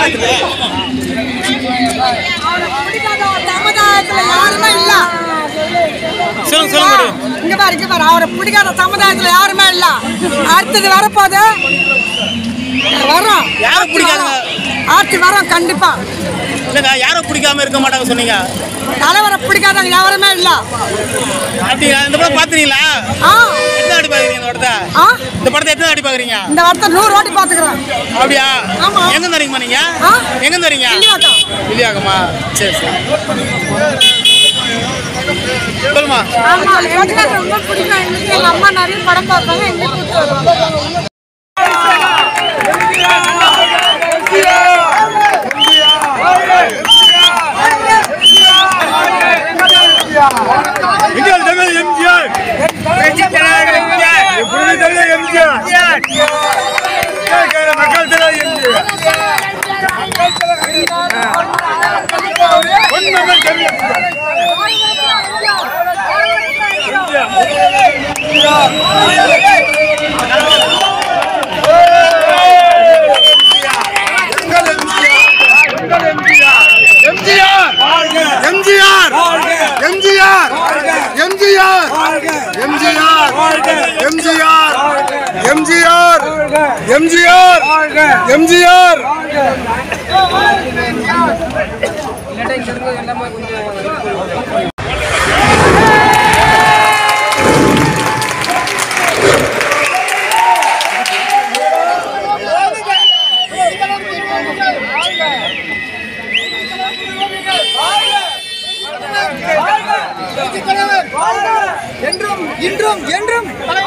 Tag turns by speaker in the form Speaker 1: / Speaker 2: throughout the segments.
Speaker 1: சமுதாயத்துல யாருமே இல்ல
Speaker 2: சொல்லுங்க சொல்லுங்க மேடம்
Speaker 1: இங்க பாரு இங்க பாரு அவரை பிடிக்காத சமுதாயத்துல யாருமே இல்ல அடுத்தது வரப்போது வரோம்
Speaker 2: யாரை பிடிக்காதுங்க?
Speaker 1: ஆட்சி வரோம் கண்டிப்பா
Speaker 2: இல்லைங்க யாரும் பிடிக்காம இருக்க மாட்டாங்க சொன்னீங்க
Speaker 1: தலைவரை பிடிக்காதவங்க யாருமே இல்ல
Speaker 2: அப்படியா இந்த படம் பார்த்துறீங்களா
Speaker 1: ஆ
Speaker 2: எத்தனை அடி பார்க்குறீங்க இந்த படத்தை
Speaker 1: ஆ
Speaker 2: இந்த படத்தை எத்தனை அடி பார்க்குறீங்க
Speaker 1: இந்த வார்த்தை நூறு வாட்டி பாத்துக்கிறேன்
Speaker 2: அப்படியா
Speaker 1: ஆமா.
Speaker 2: எங்க வரீங்கம்மா நீங்க
Speaker 1: ஆ?
Speaker 2: எங்க வரீங்க
Speaker 1: இல்லையாக்கா
Speaker 2: இல்லையாகம்மா சரி சரி சொல்லுமா
Speaker 1: ஆமா ரஜினிகாந்த் ரொம்ப பிடிக்கும் எங்களுக்கு எங்க அம்மா நிறைய படம் பார்ப்பாங்க எங்களுக்கு கூப்பிட்டு வருவாங்க
Speaker 3: எம்ஜிஆர் தமிழ் எம்ஜிஆர் எப்படி தமிழ் எம்ஜிஆர் மக்கள் தலைவர் எம்ஜிஆர் ஒன்றுமே தமிழ் எம்ஜிஆர் எம்ஜிஆர் எம்ஜிஆர் எம்ஜிஆர் எம்ஜிஆர் எம்ஜிஆர் எம்ஜிஆர் எம்ஜிஆர் எம்ஜிஆர்
Speaker 1: என்றும் இன்றும் என்றும்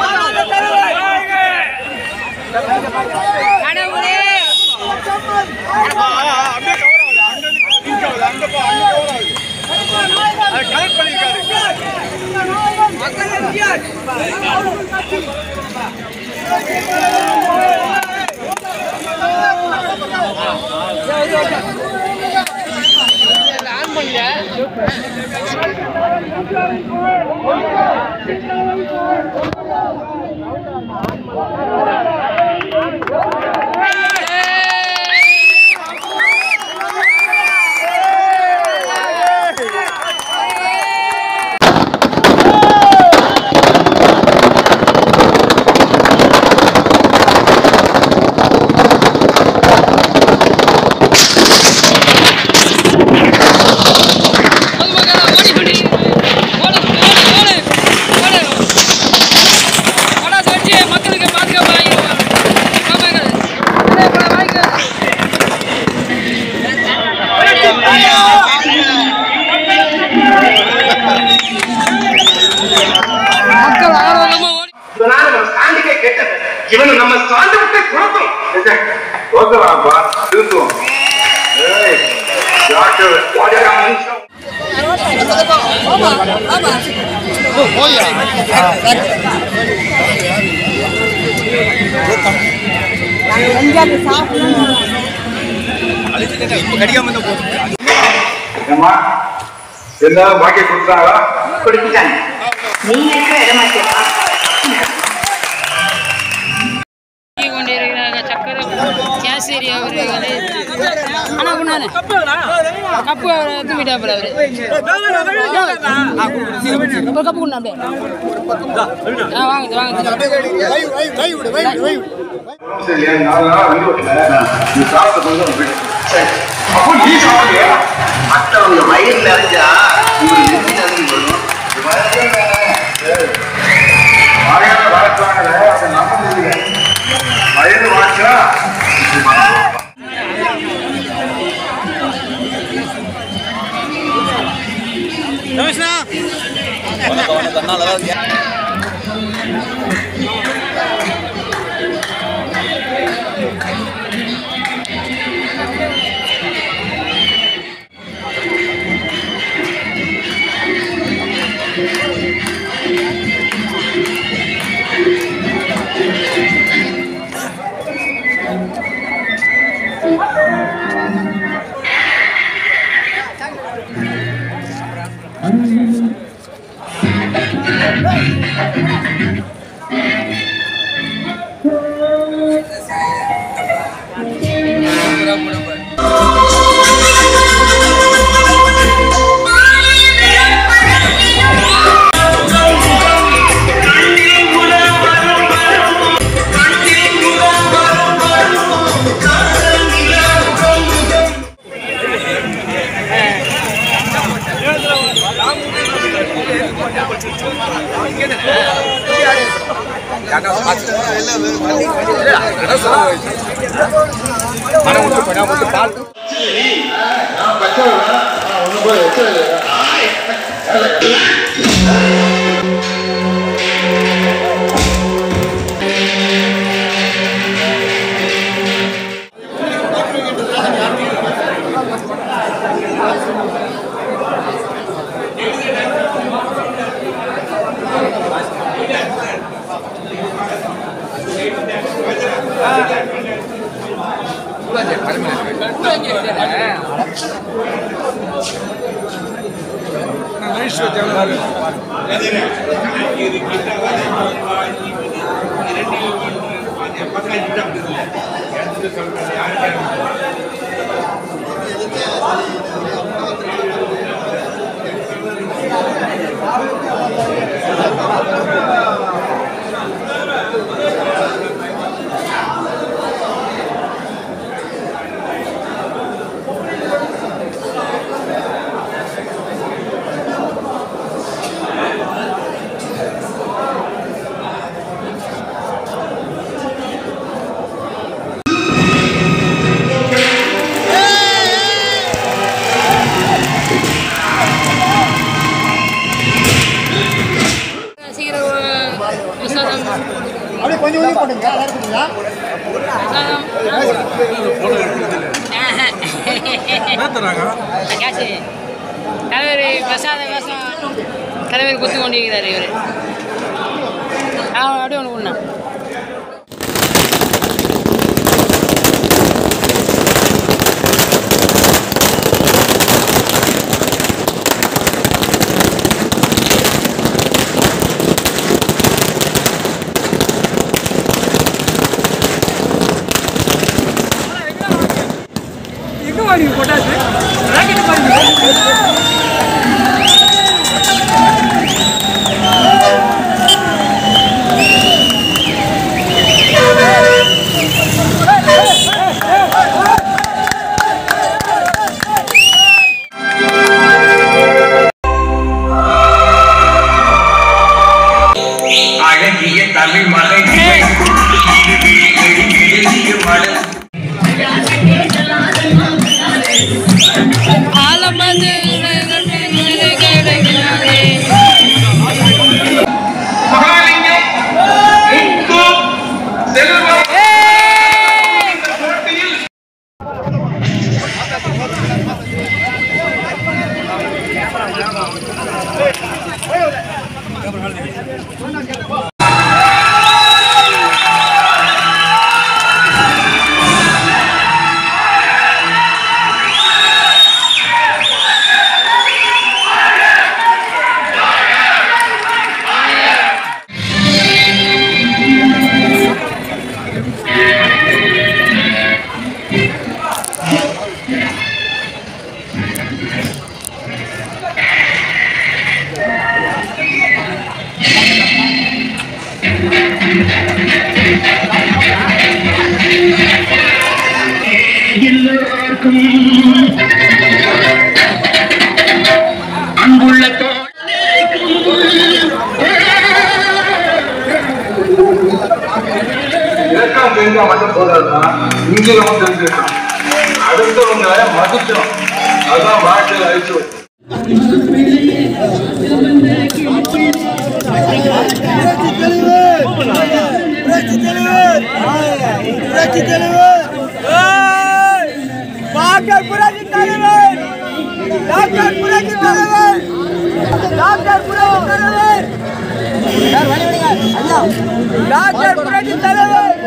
Speaker 4: மக்களுக்கு பாதுகாப்பு மக்கள் ஆர்வமா ஓடி
Speaker 5: இதனால நம்ம ஸ்டாண்டுக்கே கெட்டது இவனை நம்ம ஸ்டாண்டு விட்டு குழப்பம் ஓகேவாப்பா திருத்துவோம் ஏய் டாக்டர் ஓடியா மனுஷன் ஏம்மா எல்லாரும் பாக்கி கொடுத்தாங்களா
Speaker 6: கொடுத்துட்டாங்க நீங்க இருக்கிற இடமாச்சேப்பா
Speaker 4: கொண்டிருக்கிறாங்க சக்கரை கேசரி அவர்களே ஆனா குண்ணானே கப்பு அவர் தூக்கிட்டாப்புல அவரு ஒரு கப்பு குண்ணா அப்படியே ஆ வாங்க வாங்க
Speaker 5: சரி நாலு நாள் வந்து வரல நீ சாப்பிட்ட கொஞ்சம் விடு. சரி. அப்போ நீ சாப்பிடுறியா
Speaker 6: மற்றவங்க வயிறு நிறைஞ்சா உங்களுக்கு நெஞ்சு நிறைஞ்சு வரும்
Speaker 5: வாழையாட வளர்த்தாங்க அதை நம்ப முடியல வயது வாச்சா
Speaker 2: ரமேஷ்ண்ணா
Speaker 5: ஆ
Speaker 4: சீக்கிரம் பிரசாதம்
Speaker 3: அப்படியே கொஞ்சம் கொஞ்சம் போட்டுங்க அதான் இருக்குங்களா
Speaker 4: கேசு தலைவர் பிரசாத வேஷம் தலைவர் குத்து கொண்டிருக்கிறார் இவர் அவன் அப்படியே ஒன்று கொண்டா
Speaker 5: அழகிய தமிழ் மகன் எழுதிய மலர்
Speaker 4: ஆலமது கிடைக்கிறாரே
Speaker 5: மகாலிங்கம் முத்து செல்வம் இந்த போட்டியில் அன்புள்ள இலக்கம் தெரிஞ்சா மட்டும் போதாதுன்னா இங்கிலமும் தெரிஞ்சிருக்கணும் அடுத்தவங்க மதிக்கணும் அதுதான் வாழ்க்கையில் அழிச்சு
Speaker 1: டாக்டர் புரட்சி தலைவர் டாக்டர் புரட்சி தலைவர் டாக்டர் புரட்சி தலைவர் டாக்டர் புரட்சி தலைவர்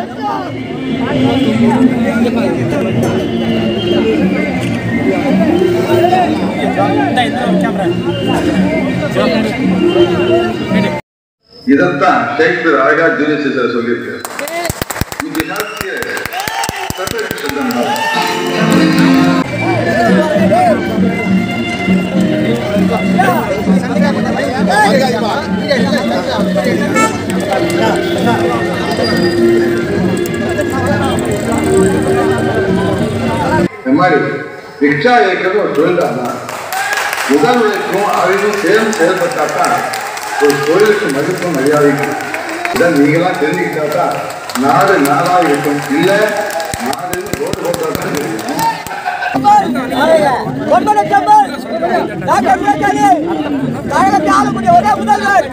Speaker 5: இதைத்தான் ஷேக்ஸ்பியர் அழகா ஜூலியஸ் சீசர் சொல்லியிருக்காரு இது ஹாஸ்ய preparation தான் நல்லா. இந்த மாதிரி ரிக்ஷா இயக்கிறது ஒரு தொழில் தான் உடல் உழைப்பும் அறிவும் சேர்ந்து செயல்பட்டாதான் ஒரு தொழிலுக்கு மதிப்பும் மரியாதைக்கும் இதை நீங்களாம் தெரிஞ்சுக்கிட்டா தான் நாடு நாடா இருக்கும் இல்ல நாடு ரோடு ரோட்டா தான் இருக்கும்
Speaker 1: ஒரே முதல்வர்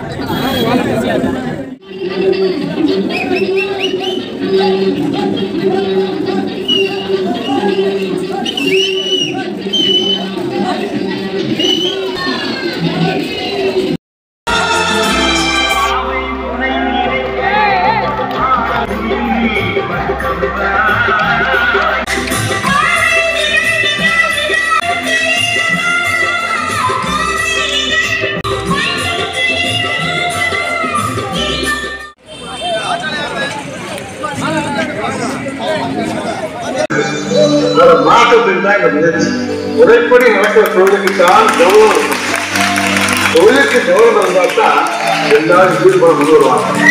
Speaker 5: வேற மாற்றத்துக்கு தான் இந்த முயற்சி முறைப்படி நடக்கிற தொழிலுக்கு தான் கௌரவம் இருக்கும். தொழிலுக்கு கௌரவம் இருந்தால் தான் எல்லாரும் ஈடுபட முன் வருவாங்க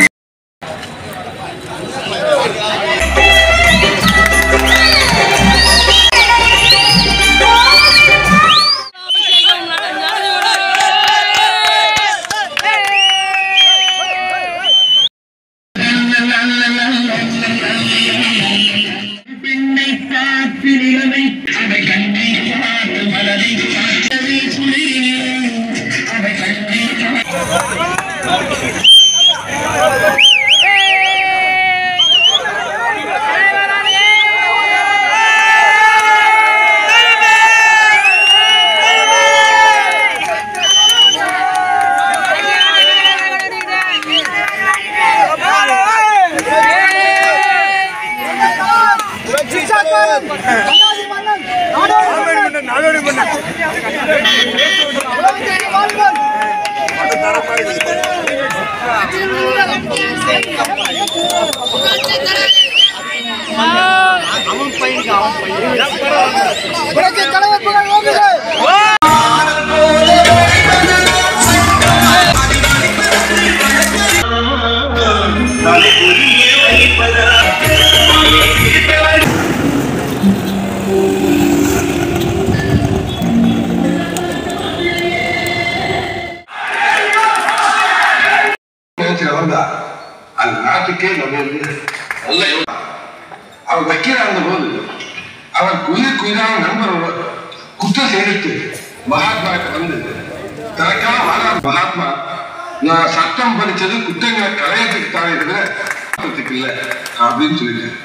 Speaker 7: முயற்சியில வந்தா அந்த நாட்டுக்கே நம்ம வந்து நல்ல யோசனை. அவர் வக்கீலா இருந்த போது அவர் குயிர் குயிரான நண்பர் ஒருவர் குற்றம் செய்துட்டு மகாத்மா வந்து தனக்காக வாழ மகாத்மா நான் சட்டம் படிச்சது குற்றங்களை களையத்துக்கு தானே தவிர மாற்றத்துக்கு இல்லை அப்படின்னு சொல்லிட்டேன்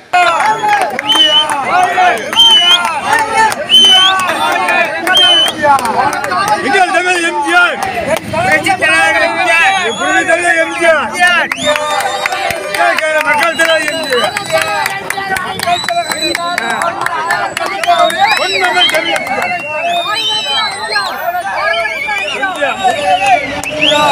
Speaker 2: எங்கள் தமிழ் எம்ஜிஆர் புரட்சி தலைவர் எம்ஜிஆர் மக்கள் தலைவர் எம்ஜிஆர் பொன்மகள் தமிழ் எம்ஜிஆர்